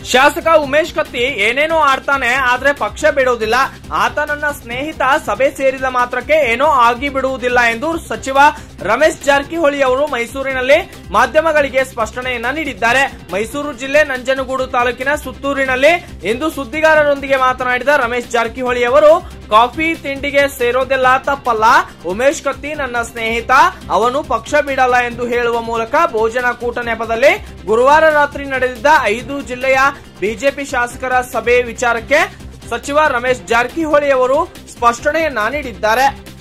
ಶಾಸಕ ಉಮೇಶ್ ಕತ್ತಿ ಏನೇನೋ ಆಡ್ತಾನೆ ಆದ್ರೆ ಪಕ್ಷ ಬಿಡುವುದಿಲ್ಲ ಆತ ನನ್ನ ಸ್ನೇಹಿತ ಸಭೆ ಸೇರಿದ ಮಾತ್ರಕ್ಕೆ ಏನೋ ಆಗಿ ಬಿಡುವುದಿಲ್ಲ ಎಂದು ಸಚಿವ ರಮೇಶ್ ಜಾರಕಿಹೊಳಿ ಅವರು ಮೈಸೂರಿನಲ್ಲಿ ಮಾಧ್ಯಮಗಳಿಗೆ ಸ್ಪಷ್ಟನೆಯನ್ನ ನೀಡಿದ್ದಾರೆ ಮೈಸೂರು ಜಿಲ್ಲೆ ನಂಜನಗೂಡು ತಾಲೂಕಿನ ಸುತ್ತೂರಿನಲ್ಲಿ ಇಂದು ಸುದ್ದಿಗಾರರೊಂದಿಗೆ ಮಾತನಾಡಿದ ರಮೇಶ್ ಜಾರಕಿಹೊಳಿ ಅವರು ಕಾಫಿ ತಿಂಡಿಗೆ ಸೇರೋದೆಲ್ಲ ತಪ್ಪಲ್ಲ ಉಮೇಶ್ ಕತ್ತಿ ನನ್ನ ಸ್ನೇಹಿತ ಅವನು ಪಕ್ಷ ಬಿಡಲ್ಲ ಎಂದು ಹೇಳುವ ಮೂಲಕ ಭೋಜನ ಕೂಟ ನೆಪದಲ್ಲಿ ಗುರುವಾರ ರಾತ್ರಿ ನಡೆದಿದ್ದ ಐದು ಜಿಲ್ಲೆಯ ಬಿಜೆಪಿ ಶಾಸಕರ ಸಭೆ ವಿಚಾರಕ್ಕೆ ಸಚಿವ ರಮೇಶ್ ಜಾರಕಿಹೊಳಿ ಅವರು ಸ್ಪಷ್ಟನೆಯನ್ನ ನೀಡಿದ್ದಾರೆ